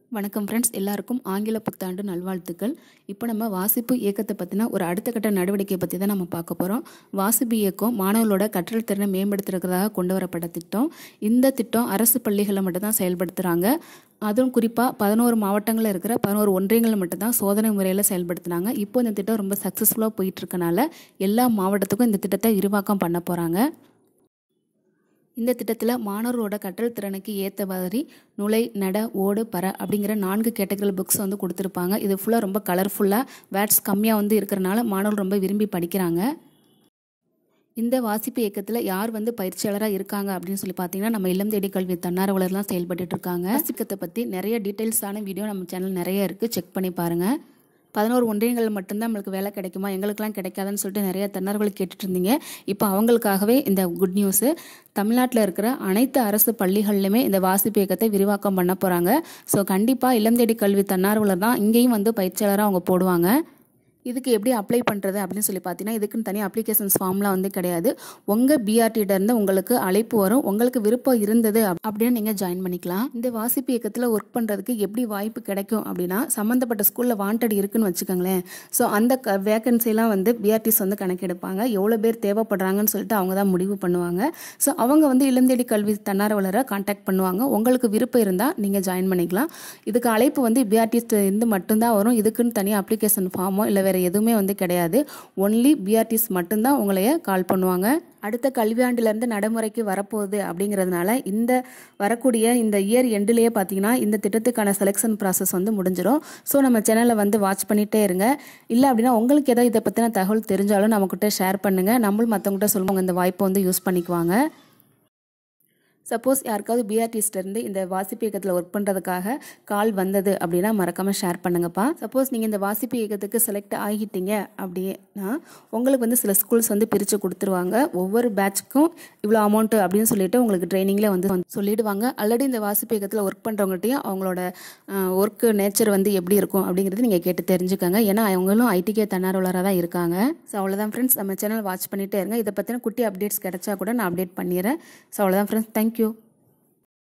வணக்கம் ஃப்ரெண்ட்ஸ் எல்லாருக்கும் ஆங்கில புத்தாண்டு நல்வாழ்த்துக்கள் இப்போ நம்ம வாசிப்பு இயக்கத்தை பற்றின ஒரு அடுத்த கட்ட நடவடிக்கை பற்றி தான் நம்ம பார்க்க போகிறோம் வாசிப்பு இயக்கம் மாணவர்களோட கற்றல் திறனை மேம்படுத்துறதுக்காக கொண்டு வரப்பட்ட திட்டம் இந்த திட்டம் அரசு பள்ளிகளில் மட்டும்தான் செயல்படுத்துகிறாங்க அதுவும் குறிப்பாக பதினோரு மாவட்டங்களில் இருக்கிற பதினோரு ஒன்றியங்களில் மட்டும்தான் சோதனை முறையில் செயல்படுத்துனாங்க இப்போ இந்த திட்டம் ரொம்ப சக்ஸஸ்ஃபுல்லாக போயிட்டுருக்கனால எல்லா மாவட்டத்துக்கும் இந்த திட்டத்தை விரிவாக்கம் பண்ண போகிறாங்க இந்த திட்டத்தில் மாணவர்களோட கற்றல் திறனுக்கு ஏற்ற மாதிரி நுழை நட ஓடு பற அப்படிங்கிற நான்கு கேட்டகரி புக்ஸ் வந்து கொடுத்துருப்பாங்க இது ஃபுல்லாக ரொம்ப கலர்ஃபுல்லாக வேர்ட்ஸ் கம்மியாக வந்து இருக்கிறனால மாணவர்கள் ரொம்ப விரும்பி படிக்கிறாங்க இந்த வாசிப்பு இயக்கத்தில் யார் வந்து பயிற்சியாளராக இருக்காங்க அப்படின்னு சொல்லி பார்த்தீங்கன்னா நம்ம இல்லம் தேடி கல்வி தன்னார்வலர்லாம் செயல்பட்டு இருக்காங்க வாசிக்கத்தை பற்றி நிறைய டீட்டெயில்ஸான வீடியோ நம்ம சேனல் நிறைய இருக்குது செக் பண்ணி பாருங்கள் பதினோரு ஒன்றியங்கள் மட்டும்தான் நம்மளுக்கு வேலை கிடைக்குமா எங்களுக்கெல்லாம் கிடைக்காதுன்னு சொல்லிட்டு நிறைய தன்னார்வல் கேட்டுட்டு இருந்தீங்க இப்போ அவங்களுக்காகவே இந்த குட் நியூஸு தமிழ்நாட்டில் இருக்கிற அனைத்து அரசு பள்ளிகள்லையுமே இந்த வாசிப்பு இயக்கத்தை விரிவாக்கம் பண்ண போகிறாங்க ஸோ கண்டிப்பாக இளம் தேடி கல்வி தன்னார்வலர் தான் இங்கேயும் வந்து பயிற்சியாளராக அவங்க போடுவாங்க இதுக்கு எப்படி அப்ளை பண்ணுறது அப்படின்னு சொல்லி பார்த்தீங்கன்னா இதுக்குன்னு தனி அப்ளிகேஷன்ஸ் ஃபார்ம்லாம் வந்து கிடையாது உங்கள் பிஆர்டியிலேருந்து உங்களுக்கு அழைப்பு வரும் உங்களுக்கு விருப்பம் இருந்தது அப்- அப்படின்னு நீங்கள் ஜாயின் பண்ணிக்கலாம் இந்த வாசிப்பு இயக்கத்தில் ஒர்க் பண்ணுறதுக்கு எப்படி வாய்ப்பு கிடைக்கும் அப்படின்னா சம்மந்தப்பட்ட ஸ்கூலில் வாண்டட் இருக்குன்னு வச்சுக்கோங்களேன் ஸோ அந்த க வேகன்சிலாம் வந்து பிஆர்டிஸ் வந்து கணக்கெடுப்பாங்க எவ்வளோ பேர் தேவைப்படுறாங்கன்னு சொல்லிட்டு அவங்க தான் முடிவு பண்ணுவாங்க ஸோ அவங்க வந்து இளந்தேடி கல்வி தன்னார்வலரை காண்டாக்ட் பண்ணுவாங்க உங்களுக்கு விருப்பம் இருந்தால் நீங்கள் ஜாயின் பண்ணிக்கலாம் இதுக்கு அழைப்பு வந்து பிஆர்டிஸ் இருந்து மட்டும்தான் வரும் இதுக்குன்னு தனியாக அப்ளிகேஷன் ஃபார்மோ இல்லை வேறு எதுவுமே வந்து கிடையாது ஒன்லி பிஆர்டிஸ் மட்டும்தான் உங்களைய கால் பண்ணுவாங்க அடுத்த கல்வியாண்டிலேருந்து நடைமுறைக்கு வரப்போகுது அப்படிங்கிறதுனால இந்த வரக்கூடிய இந்த இயர் எண்டுலேயே பார்த்தீங்கன்னா இந்த திட்டத்துக்கான செலெக்ஷன் ப்ராசஸ் வந்து முடிஞ்சிடும் ஸோ நம்ம சேனலை வந்து வாட்ச் பண்ணிகிட்டே இருங்க இல்லை அப்படின்னா உங்களுக்கு ஏதாவது இதை பற்றின தகவல் தெரிஞ்சாலும் நம்மக்கிட்ட ஷேர் பண்ணுங்கள் நம்மளும் மற்றவங்ககிட்ட சொல்லுவாங்க இந்த வாய்ப்பை வந்து யூஸ் பண்ணிக்குவாங்க சப்போஸ் யாருக்காவது பிஆர்டிஸ்ட் இருந்து இந்த வாசிப்பு இயக்கத்தில் ஒர்க் பண்ணுறதுக்காக கால் வந்தது அப்படின்னா மறக்காமல் ஷேர் பண்ணுங்கப்பா சப்போஸ் நீங்கள் இந்த வாசிப்பு இயக்கத்துக்கு செலக்ட் ஆகிட்டீங்க அப்படின்னா உங்களுக்கு வந்து சில ஸ்கூல்ஸ் வந்து பிரித்து கொடுத்துருவாங்க ஒவ்வொரு பேட்ச்க்கும் இவ்வளோ அமௌண்ட்டு அப்படின்னு சொல்லிட்டு உங்களுக்கு ட்ரைனிங்கில் வந்து வந்து சொல்லிடுவாங்க ஆல்ரெடி இந்த வாசிப்பு இயக்கத்தில் ஒர்க் பண்ணுறவங்ககிட்டையும் அவங்களோட ஒர்க்கு நேச்சர் வந்து எப்படி இருக்கும் அப்படிங்கிறது நீங்கள் கேட்டு தெரிஞ்சுக்கோங்க ஏன்னா அவங்களும் ஐடிகே தன்னார்வலராக தான் இருக்காங்க ஸோ அவ்வளோதான் ஃப்ரெண்ட்ஸ் நம்ம சேனல் வாட்ச் பண்ணிகிட்டே இருங்க இதை பற்றின குட்டி அப்டேட்ஸ் கிடைச்சா கூட நான் அப்டேட் பண்ணிடுறேன் ஸோ அவ்வளோதான் ஃப்ரெண்ட்ஸ் தேங்க்யூ